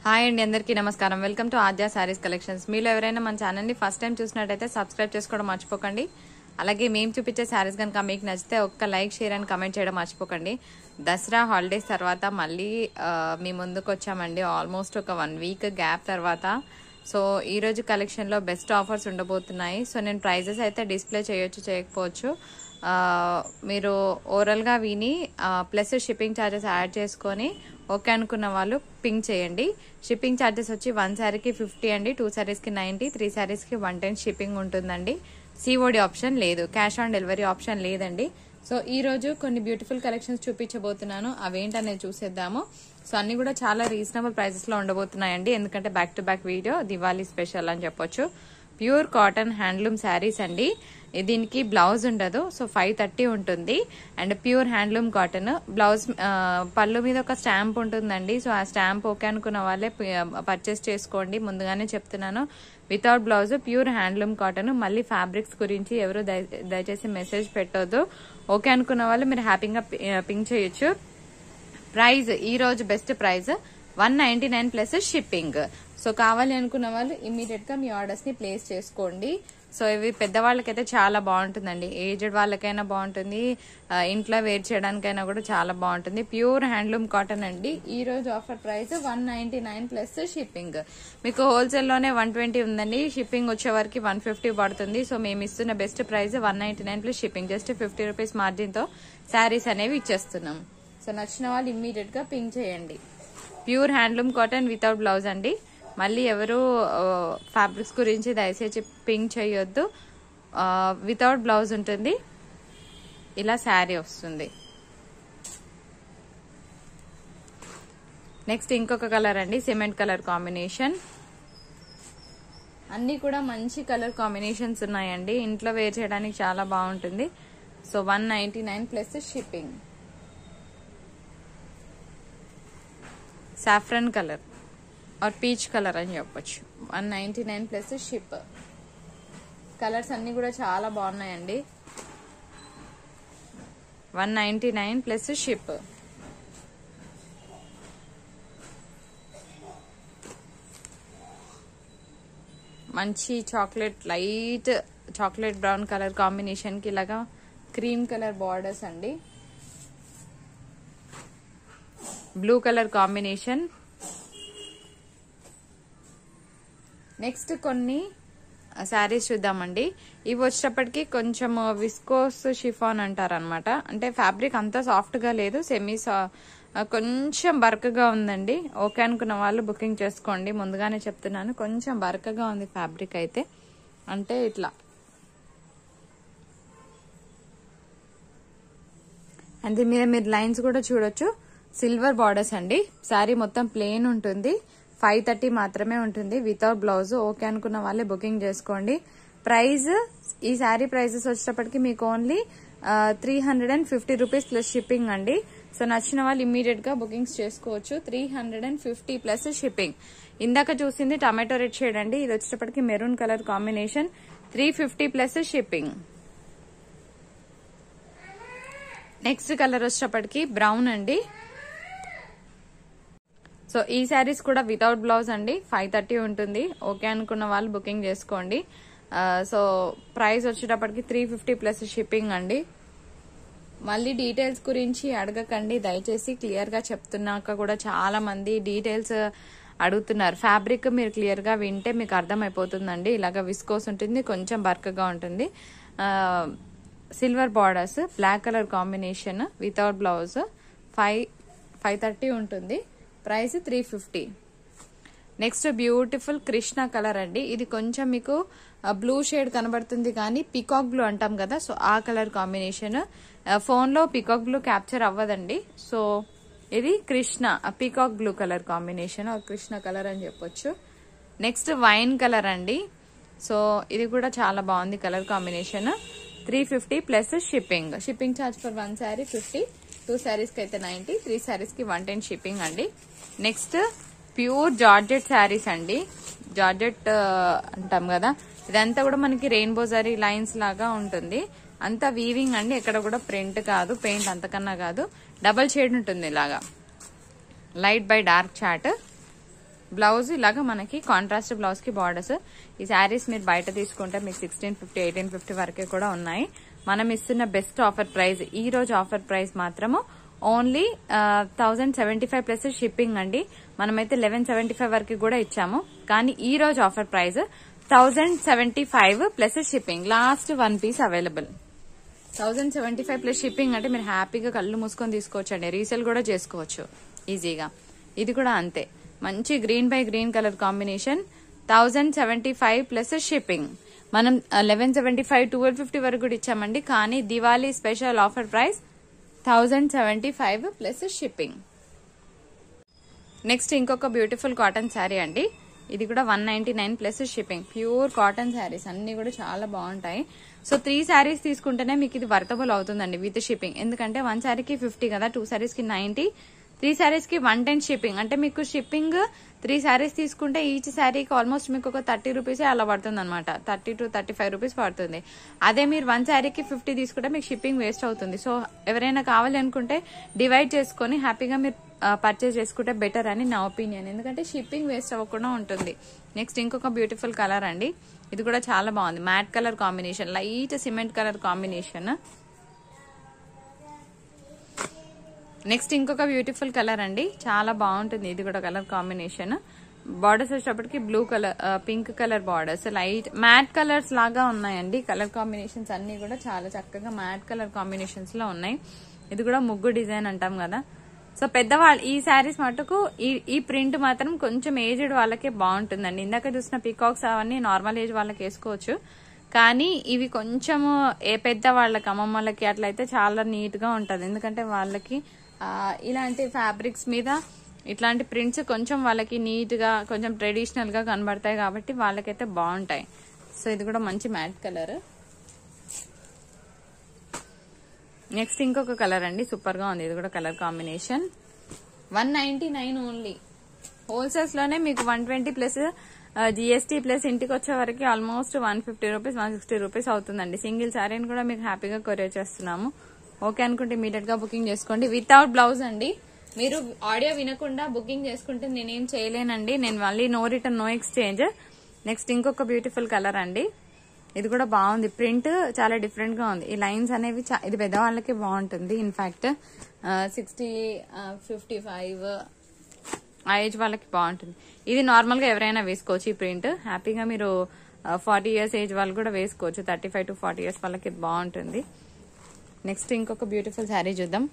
hi అండి అందరికీ నమస్కారం welcome to Aadya saris collections మీలో ఎవరైనా మన ఛానల్ని ఫస్ట్ టైం చూసినట్టయితే సబ్స్క్రైబ్ చేసుకోవడం మర్చిపోకండి అలాగే మేము చూపించే శారీస్ కనుక మీకు నచ్చితే ఒక్క లైక్ షేర్ అండ్ కమెంట్ చేయడం మర్చిపోకండి దసరా హాలిడేస్ తర్వాత మళ్ళీ ఆ, మీ ముందుకు వచ్చామండి ఆల్మోస్ట్ ఒక వన్ వీక్ గ్యాప్ తర్వాత సో ఈ రోజు కలెక్షన్లో బెస్ట్ ఆఫర్స్ ఉండబోతున్నాయి సో నేను ప్రైజెస్ అయితే డిస్ప్లే చేయొచ్చు చేయకపోవచ్చు ఆ, మీరు ఓరల్గా విని ప్లస్ షిప్పింగ్ ఛార్జెస్ యాడ్ చేసుకొని ఓకే అనుకున్న వాళ్ళు పింక్ చేయండి షిప్పింగ్ ఛార్జెస్ వచ్చి వన్ శారీకి ఫిఫ్టీ అండి టూ శారీస్కి నైంటీ త్రీ శారీస్కి వన్ టెన్ షిప్పింగ్ ఉంటుందండి సిఓడి ఆప్షన్ లేదు క్యాష్ ఆన్ డెలివరీ ఆప్షన్ లేదండి సో ఈ రోజు కొన్ని బ్యూటిఫుల్ కలెక్షన్స్ చూపించబోతున్నాను అవేంటనేది చూసేద్దాము సో అన్ని కూడా చాలా రీజనబుల్ ప్రైసెస్ లో ఉండబోతున్నాయండి ఎందుకంటే back to back video Diwali special అని చెప్పొచ్చు ప్యూర్ కాటన్ హ్యాండ్లూమ్ శారీస్ అండి దీనికి బ్లౌజ్ ఉండదు సో ఫైవ్ థర్టీ ఉంటుంది and pure handloom cotton blouse ఆ, పళ్ళు మీద ఒక స్టాంప్ ఉంటుందండి సో ఆ స్టాంప్ ఓకే అనుకున్న వాళ్ళే పర్చేస్ చేసుకోండి ముందుగానే చెప్తున్నాను without blouse pure handloom cotton మళ్ళీ ఫ్యాబ్రిక్స్ గురించి ఎవరు దయ- దయచేసి మెసేజ్ పెట్టొద్దు ఓకే అనుకున్న వాళ్ళు మీరు హ్యాపీగా పింక్ చేయొచ్చు ప్రైజ్ ఈ రోజు best price one ninety nine plus shipping so కావాలి అనుకున్న వాళ్ళు ఇమీడియట్ గా మీ ఆర్డర్స్ ని ప్లేస్ చేసుకోండి సో ఇవి పెద్దవాళ్ళకైతే చాలా బాగుంటుందండి ఏజ్డ్ వాళ్ళకైనా బాగుంటుంది ఆ, ఇంట్లో వేర్ చేయడానికైనా కూడా చాలా బాగుంటుంది ప్యూర్ హ్యాండ్లూమ్ కాటన్ అండి ఈ రోజు offer price one ninety nine plus shipping మీకు హోల్సేల్ లోనే వన్ ట్వంటీ ఉందండి షిప్పింగ్ వచ్చే వరకు వన్ ఫిఫ్టీ పడుతుంది సో మేము ఇస్తున్న best price one ninety nine plus shipping just fifty rupees margin తో శారీస్ అనేవి ఇచ్చేస్తున్నాం సో నచ్చిన వాళ్ళు ఇమ్మీడియట్ గా పింక్ చేయండి pure handloom cotton without blouse అండి మళ్ళీ ఎవరు ఫ్యాబ్రిక్స్ గురించి దయచేసి పింక్ చేయొద్దు వితౌట్ బ్లౌజ్ ఉంటుంది ఇలా శారీ వస్తుంది నెక్స్ట్ ఇంకొక కలర్ అండి సిమెంట్ కలర్ కాంబినేషన్ అన్ని కూడా మంచి కలర్ కాంబినేషన్స్ ఉన్నాయండి ఇంట్లో వేర్ చేయడానికి చాలా బాగుంటుంది so one ninety nine plus shipping saffron colour or peach colour అని చెప్పొచ్చు one ninety nine plus ship colours అన్ని కూడా చాలా బాగున్నాయండి one ninety nine plus ship మంచి chocolate light chocolate brown colour combination కి ఇలాగా క్రీమ్ కలర్ బార్డర్స్ అండి బ్లూ కలర్ కాంబినేషన్ నెక్స్ట్ కొన్ని శారీస్ చూద్దామండి ఇవి వచ్చేటప్పటికి కొంచెం విస్కోస్ షిఫాన్ అంటారు అనమాట అంటే ఫ్యాబ్రిక్ అంతా సాఫ్ట్ గా లేదు సెమీ కొంచెం బరకగా ఉందండి ఓకే అనుకున్న వాళ్ళు బుకింగ్ చేసుకోండి ముందుగానే చెప్తున్నాను కొంచెం బరకగా ఉంది ఫ్యాబ్రిక్ అయితే అంటే ఇట్లా అండ్ దీని మీద మీరు లైన్స్ కూడా చూడొచ్చు సిల్వర్ బార్డర్స్ అండి శారీ మొత్తం ప్లెయిన్ ఉంటుంది ఫైవ్ థర్టీ మాత్రమే ఉంటుంది వితౌట్ బ్లౌజ్ ఓకే అనుకున్న వాళ్ళే బుకింగ్ చేసుకోండి ప్రైస్ ఈ శారీ ప్రైజెస్ వచ్చేటప్పటికి మీకు only three hundred and fifty rupees plus shipping అండి సో నచ్చిన వాళ్ళు ఇమీడియట్ గా బుకింగ్స్ చేసుకోవచ్చు three hundred and fifty plus shipping ఇందాక చూసింది టమాటో రెడ్ షేడ్ అండి ఇది వచ్చేటప్పటికి maroon colour combination three fifty plus shipping next colour వచ్చేటప్పటికి బ్రౌన్ అండి సో ఈ శారీస్ కూడా వితౌట్ బ్లౌజ్ అండి ఫైవ్ థర్టీ ఉంటుంది ఓకే అనుకున్న వాళ్ళు బుకింగ్ చేసుకోండి ఆ, సో ప్రైస్ వచ్చేటప్పటికి త్రీ ఫిఫ్టీ ప్లస్ షిప్పింగ్ అండి మళ్ళీ డీటెయిల్స్ గురించి అడగకండి దయచేసి క్లియర్ గా చెప్తున్నాక కూడా చాలా మంది డీటెయిల్స్ అడుగుతున్నారు ఫ్యాబ్రిక్ మీరు క్లియర్ గా వింటే మీకు అర్థమైపోతుందండి ఇలాగ విస్కోస్ ఉంటుంది కొంచెం బర్కగా ఉంటుంది silver borders black colour combination without blouse five five thirty ఉంటుంది price three fifty next beautiful Krishna colour అండి ఇది కొంచెం మీకు బ్లూ షేడ్ కనబడుతుంది కానీ పికాక్ బ్లూ అంటాం కదా సో ఆ కలర్ కాంబినేషన్ ఫోన్ లో పికాక్ బ్లూ క్యాప్చర్ అవ్వదండి సో ఇది Krishna peacock blue colour combination Krishna colour అని చెప్పొచ్చు నెక్స్ట్ వైన్ కలర్ అండి సో ఇది కూడా చాలా బాగుంది colour combination three fifty plus shipping shipping charge for one sari fifty two saris కి అయితే నైన్టీ త్రీ శారీస్ కి వన్ టెన్ షిప్పింగ్ అండి నెక్స్ట్ ప్యూర్ జార్జెట్ శారీస్ అండి జార్జెట్ ఆ, అంటాం కదా ఇదంతా కూడా మనకి రెయిన్బో జరీ లైన్స్ లాగా ఉంటుంది అంతా వీవింగ్ అండి ఎక్కడ కూడా ప్రింట్ కాదు పెయింట్ అంతకన్నా కాదు డబల్ షేడ్ ఉంటుంది ఇలాగా లైట్ బై డార్క్ చాట్ బ్లౌజ్ ఇలాగా మనకి కాంట్రాస్ట్ బ్లౌజ్ కి బార్డర్స్ ఈ శారీస్ మీరు బయట తీసుకుంటే మీకు సిక్స్టీన్ ఫిఫ్టీ ఎయిటీన్ ఫిఫ్టీ వరకే కూడా ఉన్నాయి మనం ఇస్తున్న బెస్ట్ ఆఫర్ ప్రైస్ ఈ రోజు ఆఫర్ ప్రైస్ మాత్రము only thousand seventy five plus shipping అండి మనమైతే లెవెన్ సెవెంటీ ఫైవ్ వరకు కూడా ఇచ్చాము కానీ ఈ రోజు offer price thousand seventy five plus shipping last one piece available thousand seventy five plus shipping అంటే మీరు హ్యాపీగా కళ్ళు మూసుకొని తీసుకోవచ్చు అండి రీసేల్ కూడా చేసుకోవచ్చు ఈజీగా ఇది కూడా అంతే మంచి green by green colour combination thousand seventy five plus shipping మనం eleven seventy five twelve fifty వరకు కూడా ఇచ్చామండి కానీ Diwali special offer price thousand seventy five plus shipping next ఇంకొక బ్యూటిఫుల్ కాటన్ శారీ అండి ఇది కూడా one ninety nine plus shipping pure cotton saris అన్ని కూడా చాలా బాగుంటాయి సో త్రీ శారీస్ తీసుకుంటేనే మీకు ఇది వర్తబుల్ అవుతుందండి విత్ షిప్పింగ్ ఎందుకంటే వన్ శారీకి ఫిఫ్టీ కదా టూ శారీస్ కి నైన్టీ త్రీ శారీస్ కి వన్ టెన్ షిప్పింగ్ అంటే మీకు షిప్పింగ్ త్రీ శారీస్ తీసుకుంటే ఈచ్ శారీకి ఆల్మోస్ట్ మీకు ఒక థర్టీ రూపీసే అలా పడుతుంది అనమాట thirty to thirty five rupees పడుతుంది అదే మీరు వన్ శారీకి ఫిఫ్టీ తీసుకుంటే మీకు షిప్పింగ్ వేస్ట్ అవుతుంది సో ఎవరైనా కావాలి అనుకుంటే డివైడ్ చేసుకొని హ్యాపీగా మీరు పర్చేస్ చేసుకుంటే బెటర్ అని నా ఒపీనియన్ ఎందుకంటే షిప్పింగ్ వేస్ట్ అవ్వకుండా ఉంటుంది నెక్స్ట్ ఇంకొక బ్యూటిఫుల్ కలర్ అండి ఇది కూడా చాలా బాగుంది matte colour combination light cement colour combination next ఇంకొక బ్యూటిఫుల్ కలర్ అండి చాలా బాగుంటుంది ఇది కూడా కలర్ కాంబినేషన్ బార్డర్స్ వచ్చేటప్పటికి blue colour pink colour borders light matte colours లాగా ఉన్నాయండి కలర్ కాంబినేషన్స్ అన్ని కూడా చాలా చక్కగా మ్యాట్ కలర్ కాంబినేషన్స్ లో ఉన్నాయి ఇది కూడా ముగ్గు డిజైన్ అంటాం కదా సో పెద్దవాళ్ళు ఈ శారీస్ మటుకు ఈ ఈ ప్రింట్ మాత్రం కొంచెం ఏజ్డ్ వాళ్ళకే బాగుంటుందండి ఇందాక చూసిన పీకాక్స్ అవన్నీ నార్మల్ ఏజ్ వాళ్ళకి వేసుకోవచ్చు కానీ ఇవి కొంచెం ఏ పెద్ద వాళ్ళకి అమ్మమ్మలకి అట్లయితే చాలా నీట్ గా ఉంటది ఎందుకంటే వాళ్ళకి ఆ, ఇలాంటి ఫ్యాబ్రిక్స్ మీద ఇట్లాంటి ప్రింట్స్ కొంచెం వాళ్ళకి నీట్ గా కొంచెం ట్రెడిషనల్ గా కనబడతాయి కాబట్టి వాళ్ళకైతే బాగుంటాయి సో ఇది కూడా మంచి మ్యాట్ కలర్ నెక్స్ట్ ఇంకొక కలర్ అండి సూపర్ గా ఉంది ఇది కూడా colour combination one ninety nine only wholesales లోనే మీకు one twenty plus GST plus ఇంటికి వచ్చే వరకు almost one fifty rupees one sixty rupees అవుతుందండి సింగిల్ శారీని కూడా మీకు హ్యాపీగా కొరియర్ చేస్తున్నాము ఓకే అనుకుంటే ఇమీడియట్ గా బుకింగ్ చేసుకోండి వితౌట్ బ్లౌజ్ అండి మీరు ఆడియో వినకుండా బుకింగ్ చేసుకుంటే నేనేం చేయలేనండి నేను మళ్ళీ no return no exchange next ఇంకొక బ్యూటిఫుల్ కలర్ అండి ఇది కూడా బాగుంది ప్రింట్ చాలా డిఫరెంట్ గా ఉంది ఈ లైన్స్ అనేవి చా- ఇది పెద్దవాళ్ళకి బాగుంటుంది ఇన్ఫాక్ట్ సిక్స్టీ ఫిఫ్టీ ఫైవ్ ఆ ఏజ్ వాళ్ళకి బాగుంటుంది ఇది నార్మల్ గా ఎవరైనా వేసుకోవచ్చు ఈ ప్రింట్ హ్యాపీగా మీరు ఫార్టీ ఇయర్స్ ఏజ్ వాళ్ళు కూడా వేసుకోవచ్చు thirty five to forty years వాళ్ళకి ఇది బాగుంటుంది నెక్స్ట్ ఇంకొక బ్యూటిఫుల్ శారీ చూద్దాం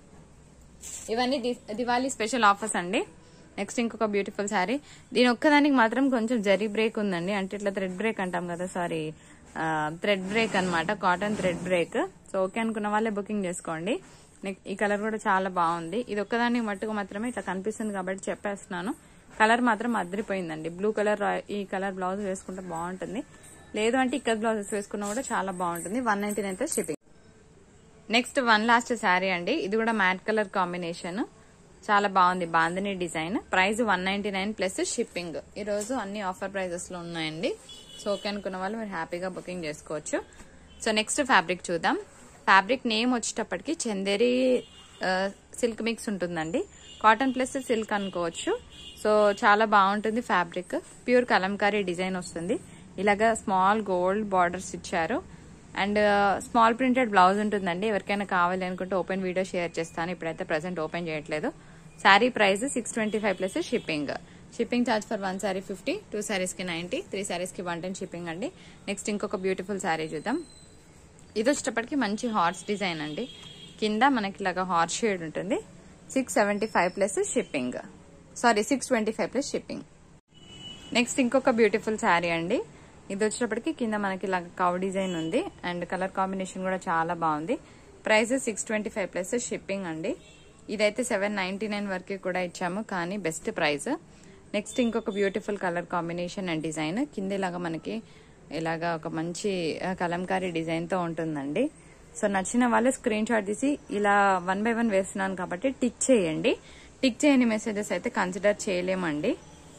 ఇవన్నీ ది- దివాళీ స్పెషల్ ఆఫర్స్ అండి నెక్స్ట్ ఇంకొక బ్యూటిఫుల్ శారీ దీని ఒక్కదానికి మాత్రం కొంచెం జరీ బ్రేక్ ఉందండి అంటే ఇట్లా థ్రెడ్ బ్రేక్ అంటాం కదా సారీ థ్రెడ్ బ్రేక్ అన్నమాట cotton thread break so okay అనుకున్న వాళ్ళే బుకింగ్ చేసుకోండి నెక్- ఈ కలర్ కూడా చాలా బాగుంది ఇది ఒక్కదానికి మట్టుకు మాత్రమే ఇట్లా కనిపిస్తుంది కాబట్టి చెప్పేస్తున్నాను కలర్ మాత్రం అదిరిపోయిందండి బ్లూ కలర్ ఈ కలర్ బ్లౌజ్ వేసుకుంటే బాగుంటుంది లేదు అంటే ఇక్కడ బ్లౌజెస్ వేసుకున్నా కూడా చాలా బాగుంటుంది one ninety nine shipping next one last sari అండి ఇది కూడా మ్యాట్ కలర్ కాంబినేషన్ చాలా బాగుంది bandhani design price one ninety nine plus shipping ఈ రోజు అన్ని ఆఫర్ ప్రైజెస్ లో ఉన్నాయండి సో ఓకే అనుకున్న వాళ్ళు మీరు హ్యాపీగా బుకింగ్ చేసుకోవచ్చు సో నెక్స్ట్ ఫ్యాబ్రిక్ చూద్దాం ఫ్యాబ్రిక్ నేమ్ వచ్చేటప్పటికి చందేరి సిల్క్ మిక్స్ ఉంటుందండి కాటన్ ప్లస్ సిల్క్ అనుకోవచ్చు సో చాలా బాగుంటుంది ఫ్యాబ్రిక్ ప్యూర్ కలంకారీ డిజైన్ వస్తుంది ఇలాగా స్మాల్ గోల్డ్ బార్డర్స్ ఇచ్చారు అండ్ స్మాల్ ప్రింటెడ్ బ్లౌజ్ ఉంటుందండి ఎవరికైనా కావాలి అనుకుంటే ఓపెన్ వీడియో షేర్ చేస్తాను ఇప్పుడైతే ప్రజెంట్ ఓపెన్ చేయట్లేదు sari price six twenty five plus shipping shipping charge for one sari fifty two saris కి నైన్టీ త్రీ శారీస్ కి వన్ టెన్ షిప్పింగ్ అండి నెక్స్ట్ ఇంకొక బ్యూటిఫుల్ శారీ చూద్దాం ఇది వచ్చేటప్పటికి మంచి హార్స్ డిజైన్ అండి కింద మనకి ఇలాగా హార్స్ షేడ్ ఉంటుంది six seventy five plus shipping sorry six twenty five plus shipping next ఇంకొక బ్యూటిఫుల్ శారీ అండి ఇది వచ్చేటప్పటికి కింద మనకి ఇలా కౌ డిజైన్ ఉంది అండ్ కలర్ కాంబినేషన్ కూడా చాలా బాగుంది price six twenty five plus shipping అండి ఇదైతే సెవెన్ నైన్టీ నైన్ వరకు కూడా ఇచ్చాము కానీ బెస్ట్ ప్రైస్ నెక్స్ట్ ఇంకొక beautiful colour combination and design కింద ఇలాగా మనకి ఇలాగా ఒక మంచి ఆ, కలంకారీ డిజైన్ తో ఉంటుందండి సో నచ్చిన వాళ్ళు స్క్రీన్ షాట్ తీసి ఇలా వన్ బై వన్ వేస్తున్నాను కాబట్టి టిక్ చేయండి టిక్ చేయని మెసేజెస్ అయితే కన్సిడర్ చేయలేమండి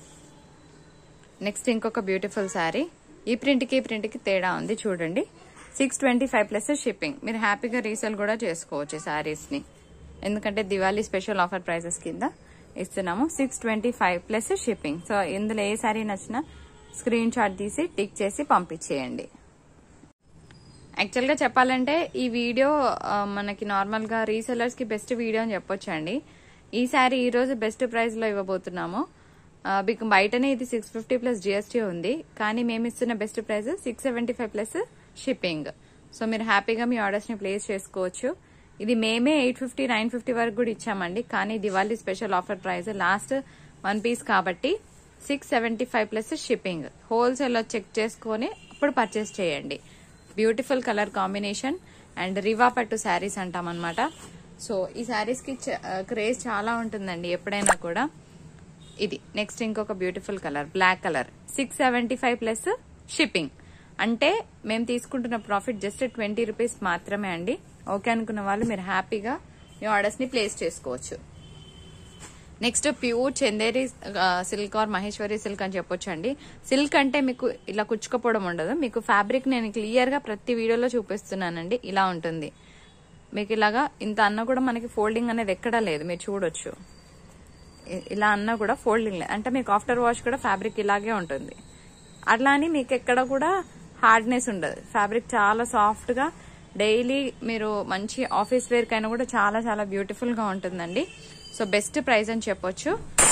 నెక్స్ట్ ఇంకొక బ్యూటిఫుల్ శారీ ఈ ప్రింట్కి ఈ ప్రింట్కి తేడా ఉంది చూడండి six twenty five plus shipping మీరు హ్యాపీగా రీసేల్ కూడా చేసుకోవచ్చు శారీస్ని ఎందుకంటే దివాళీ స్పెషల్ ఆఫర్ ప్రైసెస్ కింద ఇస్తున్నాము six twenty five plus shipping so ఇందులో ఏ సారీ నచ్చినా స్క్రీన్ షాట్ తీసి టిక్ చేసి పంపించేయండి యాక్చువల్గా చెప్పాలంటే ఈ వీడియో ఆ, మనకి నార్మల్గా రీసెలర్స్కి బెస్ట్ వీడియో అని చెప్పొచ్చు అండి ఈ సారీ ఈ రోజు బెస్ట్ ప్రైస్లో ఇవ్వబోతున్నాము బిక్ బయటనే ఇది సిక్స్ ఫిఫ్టీ ప్లస్ జిఎస్టీ ఉంది కానీ మేము ఇస్తున్న best price six seventy five plus shipping so మీరు హ్యాపీగా మీ ఆర్డర్స్ని ప్లేస్ చేసుకోవచ్చు ఇది మేమే ఎయిట్ ఫిఫ్టీ నైన్ ఫిఫ్టీ వరకు కూడా ఇచ్చామండి కానీ Diwali special offer price last one piece కాబట్టి six seventy five plus shipping హోల్సేల్లో చెక్ చేసుకొని అప్పుడు పర్చేస్ చేయండి బ్యూటిఫుల్ కలర్ కాంబినేషన్ అండ్ రివా పట్టు శారీస్ అంటాం అనమాట సో ఈ శారీస్కి క్రేజ్ చాలా ఉంటుందండి ఎప్పుడైనా కూడా ఇది నెక్స్ట్ ఇంకొక beautiful colour black colour six seventy five plus shipping అంటే మేము తీసుకుంటున్న ప్రాఫిట్ జస్ట్ ట్వంటీ రూపీస్ మాత్రమే అండి ఓకే అనుకున్న వాళ్ళు మీరు హ్యాపీగా మీ ఆర్డర్స్ ని ప్లేస్ చేసుకోవచ్చు next pure Chanderi silk or Maheshwari silk అని చెప్పొచ్చు అండి సిల్క్ అంటే మీకు ఇలా కుచ్చుకపోవడం ఉండదు మీకు ఫ్యాబ్రిక్ నేను క్లియర్ గా ప్రతి వీడియోలో చూపిస్తున్నానండి ఇలా ఉంటుంది మీకు ఇలాగా ఇంత అన్న కూడా మనకి ఫోల్డింగ్ అనేది ఎక్కడా లేదు మీరు చూడొచ్చు ఇ- ఇలా అన్నా కూడా ఫోల్డింగ్ లేదు అంటే మీకు ఆఫ్టర్ వాష్ కూడా ఫ్యాబ్రిక్ ఇలాగే ఉంటుంది అట్లా అని మీకు ఎక్కడ కూడా హార్డ్నెస్ ఉండదు ఫ్యాబ్రిక్ చాలా సాఫ్ట్ గా డైలీ మీరు మంచి ఆఫీస్ వేర్ కైనా కూడా చాలా చాలా బ్యూటిఫుల్ గా ఉంటుందండి సో బెస్ట్ ప్రైస్ అని చెప్పొచ్చు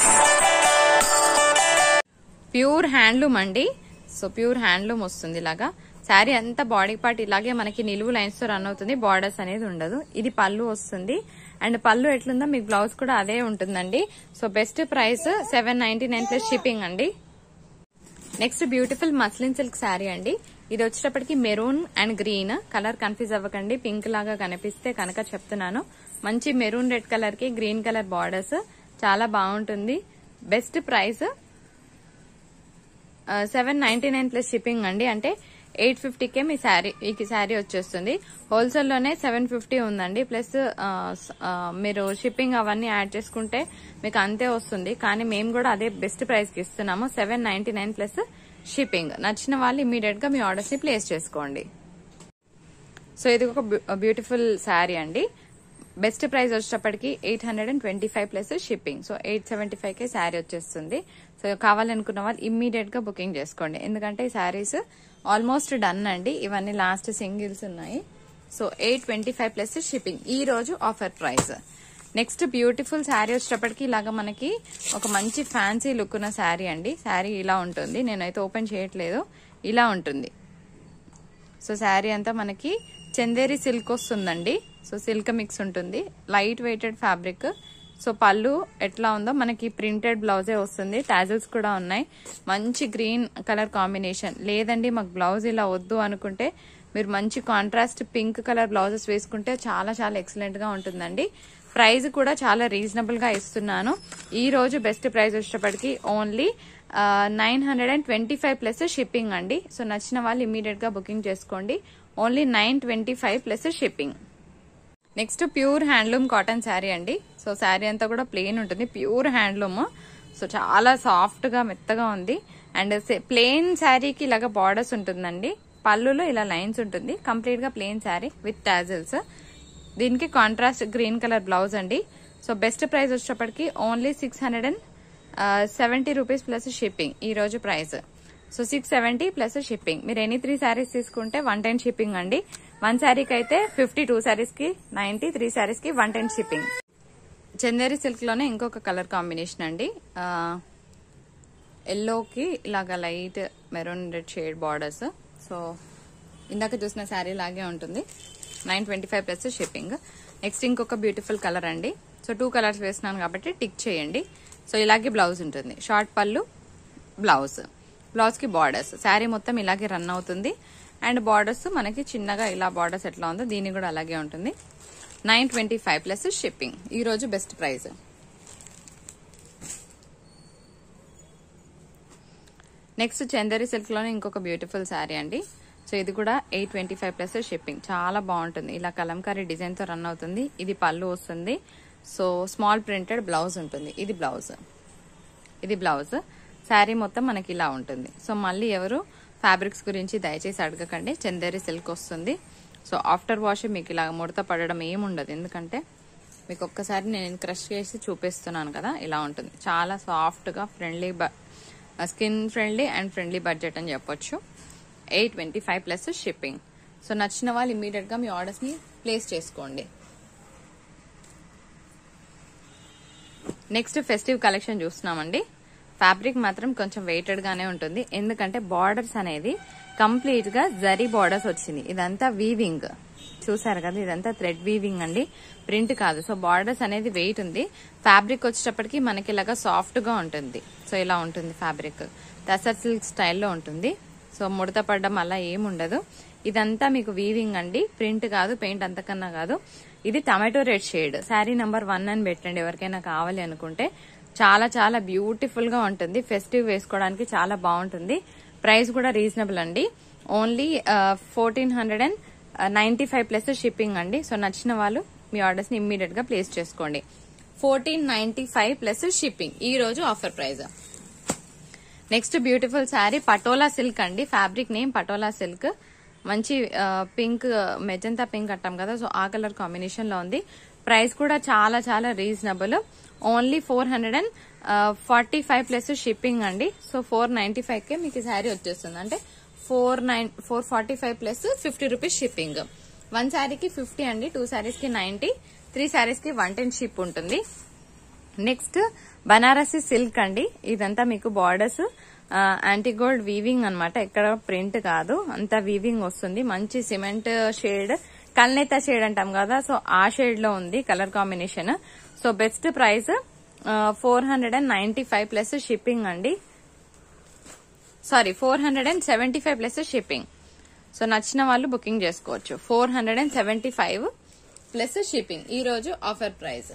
ప్యూర్ హ్యాండ్లూమ్ అండి సో ప్యూర్ హ్యాండ్లూమ్ వస్తుంది ఇలాగా శారీ అంతా బాడీ పార్ట్ ఇలాగే మనకి నిలువు లైన్స్ తో రన్ అవుతుంది బార్డర్స్ అనేది ఉండదు ఇది పళ్ళు వస్తుంది అండ్ పళ్ళు ఎట్లుందో మీకు బ్లౌజ్ కూడా అదే ఉంటుందండి so best price seven ninety nine plus shipping అండి next beautiful muslin silk sari అండి ఇది వచ్చేటప్పటికి maroon and green colour confuse అవ్వకండి పింక్ లాగా కనిపిస్తే కనుక చెప్తున్నాను మంచి మెరూన్ రెడ్ కలర్ కి గ్రీన్ కలర్ బార్డర్స్ చాలా బాగుంటుంది best price seven ninety nine plus shipping అండి అంటే ఎయిట్ ఫిఫ్టీకే మీ శారీ ఈ శారీ వచ్చేస్తుంది హోల్సేల్లోనే సెవెన్ ఫిఫ్టీ ఉందండి ప్లస్ ఆ, స- ఆ, మీరు షిప్పింగ్ అవన్నీ యాడ్ చేసుకుంటే మీకు అంతే వస్తుంది కానీ మేము కూడా అదే బెస్ట్ ప్రైస్కి ఇస్తున్నాము seven ninety nine plus shipping నచ్చిన వాళ్ళు ఇమీడియట్ గా మీ ఆర్డర్స్ ని ప్లేస్ చేసుకోండి సో ఇది ఒక బ్యూటిఫుల్ శారీ అండి బెస్ట్ ప్రైస్ వచ్చేటప్పటికి eight hundred and twenty five plus shipping so eight seventy five కే శారీ వచ్చేస్తుంది సో కావాలనుకున్న వాళ్ళు ఇమ్మీడియట్ గా బుకింగ్ చేసుకోండి ఎందుకంటే ఈ శారీస్ ఆల్మోస్ట్ డన్ అండి ఇవన్నీ లాస్ట్ సింగిల్స్ ఉన్నాయి so eight twenty five plus shipping ఈ రోజు offer price next beautiful sari వచ్చేటప్పటికి ఇలాగా మనకి ఒక మంచి ఫ్యాన్సీ లుక్ ఉన్న శారీ అండి శారీ ఇలా ఉంటుంది నేనైతే ఓపెన్ చేయట్లేదు ఇలా ఉంటుంది సో శారీ అంతా మనకి చందేరి సిల్క్ వస్తుందండి సో సిల్క్ మిక్స్ ఉంటుంది లైట్ వెయిటెడ్ ఫ్యాబ్రిక్ సో పళ్ళు ఎట్లా ఉందో మనకి ప్రింటెడ్ బ్లౌజే వస్తుంది టాజల్స్ కూడా ఉన్నాయి మంచి గ్రీన్ కలర్ కాంబినేషన్ లేదండి మాకు బ్లౌజ్ ఇలా వద్దు అనుకుంటే మీరు మంచి కాంట్రాస్ట్ పింక్ కలర్ బ్లౌజెస్ వేసుకుంటే చాలా చాలా ఎక్సలెంట్ గా ఉంటుందండి ప్రైస్ కూడా చాలా రీజనబుల్ గా ఇస్తున్నాను ఈ రోజు బెస్ట్ ప్రైస్ వచ్చేటప్పటికి only nine hundred and twenty five plus shipping అండి సో నచ్చిన వాళ్ళు ఇమీడియట్ గా బుకింగ్ చేసుకోండి only nine twenty five plus shipping next pure handloom cotton sari అండి సో శారీ అంతా కూడా ప్లెయిన్ ఉంటుంది ప్యూర్ హ్యాండ్లూమ్ సో చాలా సాఫ్ట్ గా మెత్తగా ఉంది అండ్ ప్లెయిన్ శారీకి ఇలాగ బార్డర్స్ ఉంటుందండి పళ్ళులో ఇలా లైన్స్ ఉంటుంది కంప్లీట్ గా ప్లెయిన్ శారీ విత్ టాజిల్స్ దీనికి కాంట్రాస్ట్ గ్రీన్ కలర్ బ్లౌజ్ అండి సో బెస్ట్ ప్రైస్ వచ్చేటప్పటికి only six hundred and seventy rupees plus shipping ఈ రోజు price so six seventy plus shipping మీరు ఎనీ త్రీ శారీస్ తీసుకుంటే వన్ టెన్ షిప్పింగ్ అండి వన్ శారీకి అయితే ఫిఫ్టీ టూ శారీస్ కి నైన్టీ త్రీ శారీస్ కి one ten shipping Chanderi silk లోనే ఇంకొక కలర్ కాంబినేషన్ అండి ఎల్లోకి ఇలాగ light maroon red shade borders so ఇందాక చూసిన శారీ లాగే ఉంటుంది nine twenty five plus shipping next ఇంకొక బ్యూటిఫుల్ కలర్ అండి సో టూ కలర్స్ వేస్తున్నాను కాబట్టి టిక్ చేయండి సో ఇలాగే బ్లౌజ్ ఉంటుంది షార్ట్ పళ్ళు బ్లౌజ్ బ్లౌజ్ కి బార్డర్స్ శారీ మొత్తం ఇలాగే రన్ అవుతుంది అండ్ బార్డర్స్ మనకి చిన్నగా ఇలా బార్డర్స్ ఎట్లా ఉందో దీని కూడా అలాగే ఉంటుంది nine twenty five plus shipping ఈ రోజు best price next Chanderi silk లోనే ఇంకొక బ్యూటిఫుల్ శారీ అండి సో ఇది కూడా eight twenty five plus shipping చాలా బాగుంటుంది ఇలా కలంకారీ డిజైన్ తో రన్ అవుతుంది ఇది పళ్ళు వస్తుంది సో స్మాల్ ప్రింటెడ్ బ్లౌజ్ ఉంటుంది ఇది బ్లౌజ్ ఇది బ్లౌజ్ శారీ మొత్తం మనకి ఇలా ఉంటుంది సో మళ్ళీ ఎవరు ఫ్యాబ్రిక్స్ గురించి దయచేసి అడగకండి చందేరి సిల్క్ వస్తుంది సో ఆఫ్టర్ వాష్ మీకు ఇలా ముడత పడడం ఏముండదు ఎందుకంటే మీకు ఒక్కసారి నేను క్రష్ చేసి చూపిస్తున్నాను కదా ఇలా ఉంటుంది చాలా సాఫ్ట్గా friendly skin friendly and friendly budget అని చెప్పొచ్చు eight twenty five plus shipping so నచ్చిన వాళ్ళు ఇమీడియట్గా మీ ఆర్డర్స్ని ప్లేస్ చేసుకోండి నెక్స్ట్ ఫెస్టివ్ కలెక్షన్ చూస్తున్నామండి ఫ్యాబ్రిక్ మాత్రం కొంచెం వెయిటెడ్ గానే ఉంటుంది ఎందుకంటే బార్డర్స్ అనేది కంప్లీట్ గా జరీ బార్డర్స్ వచ్చింది ఇదంతా వీవింగ్ చూసారు కదా ఇదంతా థ్రెడ్ వీవింగ్ అండి ప్రింట్ కాదు సో బార్డర్స్ అనేది వెయిట్ ఉంది ఫ్యాబ్రిక్ వచ్చేటప్పటికి మనకి ఇలాగా సాఫ్ట్ గా ఉంటుంది సో ఇలా ఉంటుంది ఫ్యాబ్రిక్ టసర్ సిల్క్ స్టైల్లో ఉంటుంది సో ముడత పడడం అలా ఏముండదు ఇదంతా మీకు వీవింగ్ అండి ప్రింట్ కాదు పెయింట్ అంతకన్నా కాదు ఇది tomato red shade sari number one అని పెట్టండి ఎవరికైనా కావాలి అనుకుంటే చాలా చాలా బ్యూటిఫుల్ గా ఉంటుంది ఫెస్టివ్ వేసుకోవడానికి చాలా బాగుంటుంది ప్రైస్ కూడా రీజనబుల్ అండి only fourteen hundred and ninety five plus shipping అండి సో నచ్చిన వాళ్ళు మీ ఆర్డర్స్ ని ఇమ్మీడియట్ గా ప్లేస్ చేసుకోండి fourteen ninety five plus shipping ఈ రోజు offer price next beautiful sari Patola silk అండి ఫ్యాబ్రిక్ నేమ్ పటోలా సిల్క్ మంచి పింక్ మెజంతా పింక్ అంటాం కదా సో ఆ కలర్ కాంబినేషన్ లో ఉంది ప్రైస్ కూడా చాలా చాలా reasonable only four hundred and forty five plus shipping అండి సో ఫోర్ నైన్టీ ఫైవ్ కే మీకు శారీ వచ్చేస్తుంది అంటే four nine four forty five plus fifty rupees shipping one శారీకి ఫిఫ్టీ అండి టూ శారీస్ కి నైన్టీ త్రీ శారీస్ కి వన్ టెన్ షిప్ ఉంటుంది నెక్స్ట్ బనారసి సిల్క్ అండి ఇదంతా మీకు బార్డర్స్ యాంటీగోల్డ్ వీవింగ్ అన్నమాట ఎక్కడ ప్రింట్ కాదు అంతా వీవింగ్ వస్తుంది మంచి సిమెంట్ షేడ్ కల్నేత షేడ్ అంటాం కదా సో ఆ షేడ్ లో ఉంది colour combination so best price four hundred and ninety five plus shipping అండి sorry four hundred and seventy five plus shipping so నచ్చిన వాళ్ళు బుకింగ్ చేసుకోవచ్చు four hundred and seventy five plus shipping ఈ రోజు offer price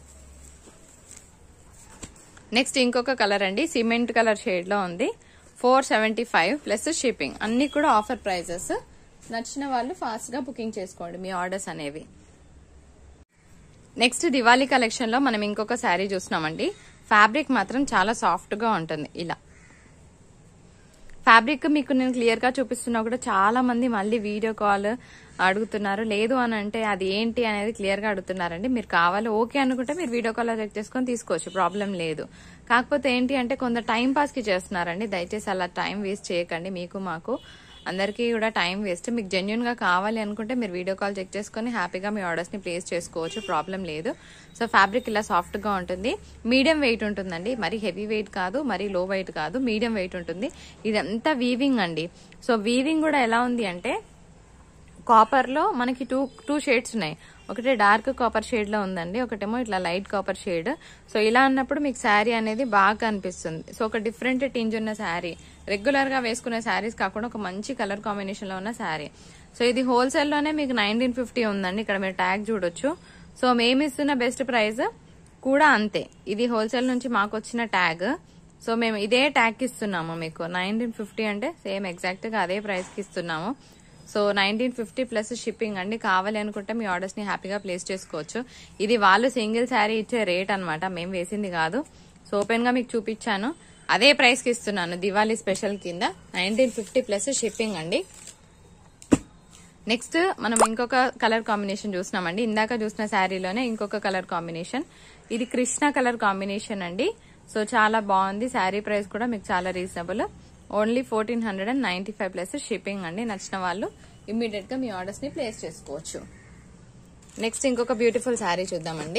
next ఇంకొక colour అండి cement colour shade లో ఉంది four seventy five plus shipping అన్ని కూడా ఆఫర్ ప్రైజెస్ నచ్చిన వాళ్ళు ఫాస్ట్ గా బుకింగ్ చేసుకోండి మీ ఆర్డర్స్ అనేవి నెక్స్ట్ దివాళీ కలెక్షన్ లో మనం ఇంకొక శారీ చూస్తున్నామండి ఫ్యాబ్రిక్ మాత్రం చాలా సాఫ్ట్ గా ఉంటుంది ఇలా ఫ్యాబ్రిక్ మీకు నేను క్లియర్ గా చూపిస్తున్నా కూడా చాలా మంది మళ్ళీ వీడియో కాల్ అడుగుతున్నారు లేదు అని అంటే అది ఏంటి అనేది క్లియర్ గా అడుగుతున్నారండి మీరు కావాలి ఓకే అనుకుంటే మీరు వీడియో కాల్ చెక్ చేసుకొని తీసుకోవచ్చు ప్రాబ్లం లేదు కాకపోతే ఏంటి అంటే కొంత టైం పాస్ కి చేస్తున్నారండి దయచేసి అలా టైం వేస్ట్ చేయకండి మీకు మాకు అందరికీ కూడా టైం వేస్ట్ మీకు జెన్యున్ గా కావాలి అనుకుంటే మీరు వీడియో కాల్ చెక్ చేసుకుని హ్యాపీగా మీ ఆర్డర్స్ ని ప్లేస్ చేసుకోవచ్చు ప్రాబ్లం లేదు సో ఫ్యాబ్రిక్ ఇలా సాఫ్ట్ గా ఉంటుంది మీడియం వెయిట్ ఉంటుందండి మరి హెవీ వెయిట్ కాదు మరి లో వెయిట్ కాదు మీడియం వెయిట్ ఉంటుంది ఇదంతా వీవింగ్ అండి సో వీవింగ్ కూడా ఎలా ఉంది అంటే కాపర్ లో మనకి టూ టూ షేడ్స్ ఉన్నాయి ఒకటి డార్క్ కాపర్ షేడ్ లో ఉందండి ఒకటేమో ఇట్లా లైట్ కాపర్ షేడ్ సో ఇలా అన్నప్పుడు మీకు శారీ అనేది బాగా కనిపిస్తుంది సో ఒక డిఫరెంట్ టింజ్ ఉన్న శారీ రెగ్యులర్ గా వేసుకునే శారీస్ కాకుండా ఒక మంచి కలర్ కాంబినేషన్ లో ఉన్న శారీ సో ఇది హోల్సేల్ లోనే మీకు నైన్టీన్ ఫిఫ్టీ ఉందండి ఇక్కడ మీరు ట్యాగ్ చూడొచ్చు సో మేము ఇస్తున్న బెస్ట్ ప్రైస్ కూడా అంతే ఇది హోల్సేల్ నుంచి మాకు వచ్చిన ట్యాగ్ సో మేము ఇదే ట్యాగ్ ఇస్తున్నాము మీకు నైన్టీన్ ఫిఫ్టీ అంటే సేమ్ ఎగ్జాక్ట్ గా అదే ప్రైస్ కి ఇస్తున్నాము so nineteen fifty plus shipping అండి కావాలి అనుకుంటే మీ ఆర్డర్స్ ని హ్యాపీగా ప్లేస్ చేసుకోవచ్చు ఇది వాళ్ళు సింగిల్ శారీ ఇచ్చే రేట్ అన్నమాట మేము వేసింది కాదు సో ఓపెన్ గా మీకు చూపించాను అదే ప్రైస్ కి ఇస్తున్నాను దివాళీ స్పెషల్ కింద నైన్టీన్ ఫిఫ్టీ ప్లస్ షిప్పింగ్ అండి నెక్స్ట్ మనం ఇంకొక కలర్ కాంబినేషన్ చూస్తున్నామండి ఇందాక చూసిన శారీలోనే ఇంకొక కలర్ కాంబినేషన్ ఇది కృష్ణ కలర్ కాంబినేషన్ అండి సో చాలా బాగుంది శారీ ప్రైస్ కూడా మీకు చాలా reasonable only fourteen hundred and ninety five plus shipping అండి నచ్చిన వాళ్ళు ఇమ్మీడియట్ గా మీ ఆర్డర్స్ ని ప్లేస్ చేసుకోవచ్చు నెక్స్ట్ ఇంకొక బ్యూటిఫుల్ శారీ చూద్దామండి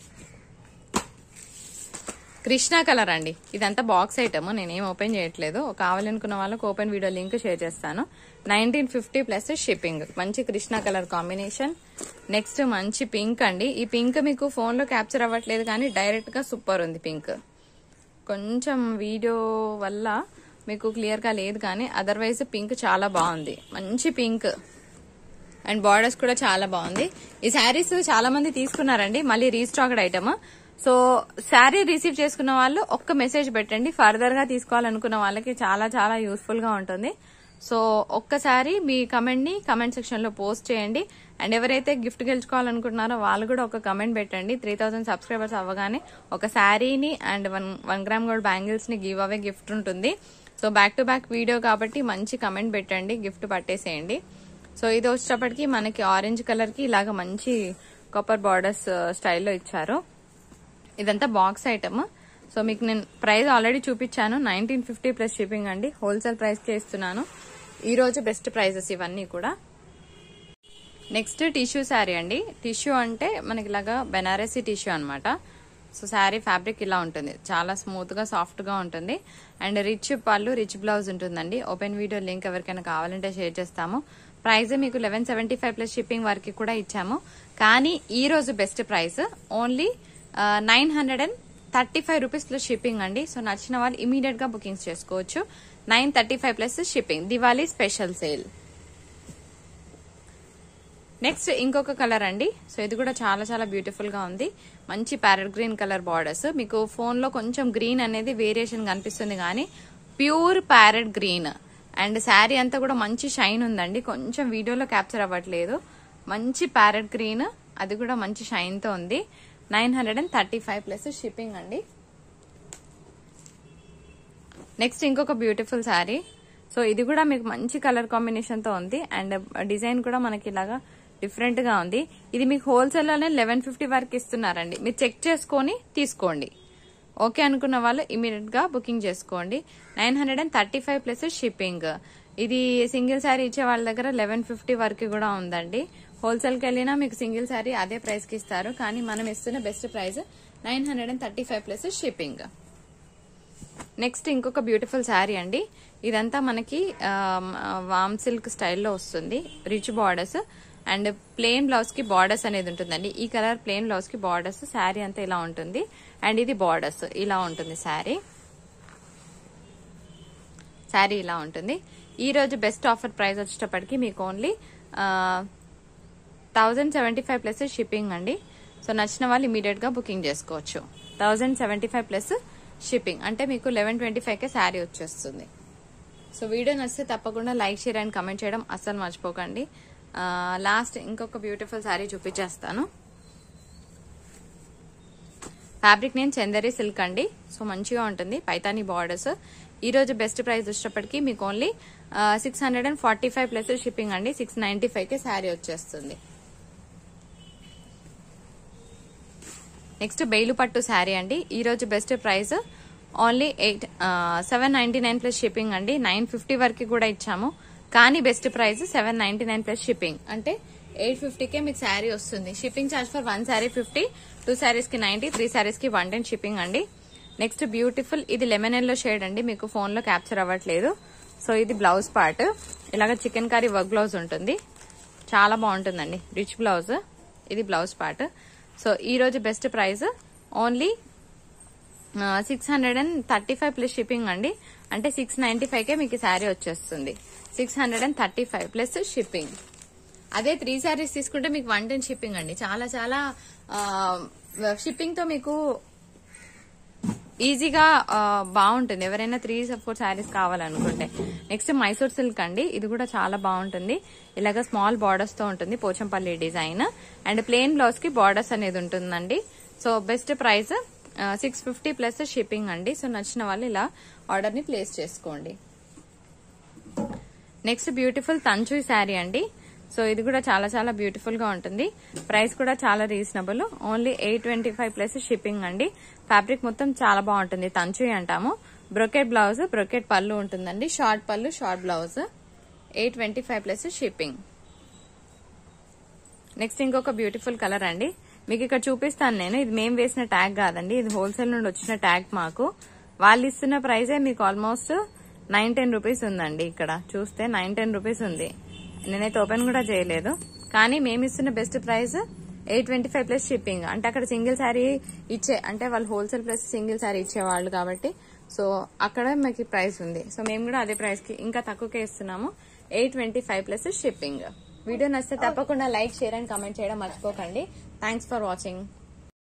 కృష్ణ కలర్ అండి ఇదంతా బాక్స్ ఐటమ్ నేనేం ఓపెన్ చేయట్లేదు కావాలనుకున్న వాళ్ళకి ఓపెన్ వీడియో లింక్ షేర్ చేస్తాను నైన్టీన్ ఫిఫ్టీ ప్లస్ షిప్పింగ్ మంచి కృష్ణ కలర్ కాంబినేషన్ నెక్స్ట్ మంచి పింక్ అండి ఈ పింక్ మీకు ఫోన్ లో క్యాప్చర్ అవ్వట్లేదు కానీ డైరెక్ట్ గా సూపర్ ఉంది పింక్ కొంచెం వీడియో వల్ల మీకు క్లియర్ గా లేదు కానీ అదర్వైజ్ పింక్ చాలా బాగుంది మంచి పింక్ అండ్ బార్డర్స్ కూడా చాలా బాగుంది ఈ శారీస్ చాలా మంది తీసుకున్నారండి మళ్ళీ restocked item so sari receive చేసుకున్న వాళ్ళు ఒక్క మెసేజ్ పెట్టండి ఫర్దర్ గా తీసుకోవాలనుకున్న వాళ్ళకి చాలా చాలా యూస్ఫుల్ గా ఉంటుంది సో ఒక్కసారి మీ కమెంట్ ని కమెంట్ సెక్షన్ లో పోస్ట్ చేయండి అండ్ ఎవరైతే గిఫ్ట్ గెలుచుకోవాలనుకుంటున్నారో వాళ్ళు కూడా ఒక కమెంట్ పెట్టండి త్రీ థౌసండ్ సబ్స్క్రైబర్స్ అవ్వగానే ఒక శారీని and one one gram gold bangles ని గివ్ అవే గిఫ్ట్ ఉంటుంది so back to back video కాబట్టి మంచి కమెంట్ పెట్టండి గిఫ్ట్ పట్టేసేయండి సో ఇది వచ్చేటప్పటికి మనకి ఆరెంజ్ కలర్ కి ఇలాగ మంచి కాపర్ బార్డర్స్ స్టైల్లో ఇచ్చారు ఇదంతా బాక్స్ ఐటమ్ సో మీకు నేను ప్రైస్ ఆల్రెడీ చూపించాను నైన్టీన్ ఫిఫ్టీ ప్లస్ షిప్పింగ్ అండి హోల్సేల్ ప్రైస్కే ఇస్తున్నాను ఈ రోజు బెస్ట్ ప్రైజెస్ ఇవన్నీ కూడా నెక్స్ట్ టిష్యూ శారీ అండి టిష్యూ అంటే మనకి ఇలాగా బెనారసీ టిష్యూ అనమాట సో శారీ ఫ్యాబ్రిక్ ఇలా ఉంటుంది చాలా స్మూత్ గా సాఫ్ట్ గా ఉంటుంది and rich pallu rich blouse ఉంటుందండి ఓపెన్ వీడియో లింక్ ఎవరికైనా కావాలంటే షేర్ చేస్తాము ప్రైస్ మీకు eleven seventy five plus shipping వరకు కూడా ఇచ్చాము కానీ ఈ రోజు best price only nine hundred and thirty five rupees plus shipping అండి సో నచ్చిన వాళ్ళు ఇమీడియట్ గా బుకింగ్స్ చేసుకోవచ్చు nine thirty five plus shipping Diwali special sale next ఇంకొక కలర్ అండి సో ఇది కూడా చాలా చాలా బ్యూటిఫుల్ గా ఉంది మంచి ప్యారెట్ గ్రీన్ కలర్ బార్డర్స్ మీకు ఫోన్ లో కొంచెం గ్రీన్ అనేది వేరియేషన్ కనిపిస్తుంది కానీ pure parrot green and sari అంతా కూడా మంచి షైన్ ఉందండి కొంచెం వీడియోలో క్యాప్చర్ అవ్వట్లేదు మంచి ప్యారెట్ గ్రీన్ అది కూడా మంచి షైన్ తో ఉంది nine hundred and thirty five plus shipping అండి నెక్స్ట్ ఇంకొక బ్యూటిఫుల్ శారీ సో ఇది కూడా మీకు మంచి కలర్ కాంబినేషన్ తో ఉంది అండ్ డిజైన్ కూడా మనకి ఇలాగా డిఫరెంట్ గా ఉంది ఇది మీకు హోల్సేల్ లోనే లెవెన్ ఫిఫ్టీ వరకు ఇస్తున్నారండి మీరు చెక్ చేసుకొని తీసుకోండి ఓకే అనుకున్న వాళ్ళు ఇమీడియట్ గా బుకింగ్ చేసుకోండి nine hundred and thirty five plus shipping ఇది సింగిల్ శారీ ఇచ్చే వాళ్ళ దగ్గర లెవెన్ ఫిఫ్టీ వరకు కూడా ఉందండి హోల్సేల్ కి వెళ్ళినా మీకు సింగిల్ శారీ అదే ప్రైస్ కి ఇస్తారు కానీ మనం ఇస్తున్న best price nine hundred and thirty five plus shipping next ఇంకొక బ్యూటిఫుల్ శారీ అండి ఇదంతా మనకి వామ్ సిల్క్ స్టైల్లో వస్తుంది rich borders and plain blouse కి బార్డర్స్ అనేది ఉంటుందండి ఈ కలర్ ప్లెయిన్ బ్లౌజ్ కి బార్డర్స్ శారీ అంతా ఇలా ఉంటుంది అండ్ ఇది బార్డర్స్ ఇలా ఉంటుంది శారీ శారీ ఇలా ఉంటుంది ఈ రోజు బెస్ట్ ఆఫర్ ప్రైస్ వచ్చేటప్పటికి మీకు only thousand seventy five plus shipping అండి సో నచ్చిన వాళ్ళు ఇమీడియట్ గా బుకింగ్ చేసుకోవచ్చు thousand seventy five plus shipping అంటే మీకు లెవెన్ ట్వంటీ ఫైవ్ కే శారీ వచ్చేస్తుంది సో వీడియో నచ్చితే తప్పకుండా లైక్ షేర్ అండ్ కమెంట్ చేయడం అస్సలు మర్చిపోకండి లాస్ట్ ఇంకొక బ్యూటిఫుల్ శారీ చూపించేస్తాను ఫ్యాబ్రిక్ నేను చందరి సిల్క్ అండి సో మంచిగా ఉంటుంది పైతానీ బార్డర్స్ ఈ రోజు బెస్ట్ ప్రైస్ వచ్చేటప్పటికి మీకు only six hundred and forty five plus shipping అండి సిక్స్ నైన్టీ ఫైవ్ కి శారీ వచ్చేస్తుంది నెక్స్ట్ బెయిలు పట్టు శారీ అండి ఈ రోజు best price only eight seven ninety nine plus shipping అండి నైన్ ఫిఫ్టీ వరకు కూడా ఇచ్చాము కానీ best price seven ninety nine plus shipping అంటే ఎయిట్ ఫిఫ్టీకే మీకు శారీ వస్తుంది shipping charge for one sari fifty two saris కి నైన్టీ త్రీ శారీస్ కి వన్ టెన్ షిప్పింగ్ అండి నెక్స్ట్ బ్యూటిఫుల్ ఇది లెమన్ ఎల్లో షేడ్ అండి మీకు ఫోన్ లో క్యాప్చర్ అవ్వట్లేదు సో ఇది బ్లౌజ్ పార్ట్ ఇలాగ చికెన్ కర్రీ వర్క్ బ్లౌజ్ ఉంటుంది చాలా బాగుంటుందండి రిచ్ బ్లౌజ్ ఇది బ్లౌజ్ పార్ట్ సో ఈ రోజు best price only six hundred and thirty five plus shipping అండి అంటే సిక్స్ నైన్టీ ఫైవ్ కే మీకు శారీ వచ్చేస్తుంది six hundred and thirty five plus shipping అదే త్రీ శారీస్ తీసుకుంటే మీకు వన్ టెన్ షిప్పింగ్ అండి చాలా చాలా షిప్పింగ్ తో మీకు ఈజీగా ఆ, బాగుంటుంది ఎవరైనా త్రీ ఫోర్ శారీస్ కావాలనుకుంటే నెక్స్ట్ మైసూర్ సిల్క్ అండి ఇది కూడా చాలా బాగుంటుంది ఇలాగ స్మాల్ బార్డర్స్ తో ఉంటుంది Pochampally design and plain blouse కి బార్డర్స్ అనేది ఉంటుందండి so best price six fifty plus shipping అండి సో నచ్చిన వాళ్ళు ఇలా ఆర్డర్ ని ప్లేస్ చేసుకోండి నెక్స్ట్ బ్యూటిఫుల్ తంచు శారీ అండి సో ఇది కూడా చాలా చాలా బ్యూటిఫుల్ గా ఉంటుంది ప్రైస్ కూడా చాలా reasonable only eight twenty five plus shipping అండి ఫ్యాబ్రిక్ మొత్తం చాలా బాగుంటుంది తంచు అంటాము బ్రొకెట్ బ్లౌజ్ బ్రొకెట్ పళ్ళు ఉంటుందండి short pallu short blouse eight twenty five plus shipping next ఇంకొక బ్యూటిఫుల్ కలర్ అండి మీకు ఇక్కడ చూపిస్తాను నేను ఇది మేము వేసిన ట్యాగ్ కాదండి ఇది హోల్సేల్ నుండి వచ్చిన ట్యాగ్ మాకు వాళ్ళు ఇస్తున్న ప్రైజే మీకు ఆల్మోస్ట్ నైన్ టెన్ రూపీస్ ఉందండి ఇక్కడ చూస్తే నైన్ టెన్ రూపీస్ ఉంది నేనైతే ఓపెన్ కూడా చేయలేదు కానీ మేము ఇస్తున్న best price eight twenty five plus shipping అంటే అక్కడ సింగిల్ శారీ ఇచ్చే అంటే వాళ్ళు హోల్సేల్ ప్లస్ సింగిల్ శారీ ఇచ్చేవాళ్ళు కాబట్టి సో అక్కడ మాకు ప్రైస్ ఉంది సో మేము కూడా అదే ప్రైస్ కి ఇంకా తక్కువకే ఇస్తున్నాము eight twenty five plus shipping video నచ్చితే తప్పకుండా లైక్ షేర్ అండ్ కమెంట్ చేయడం మర్చిపోకండి థ్యాంక్స్ ఫర్ వాచింగ్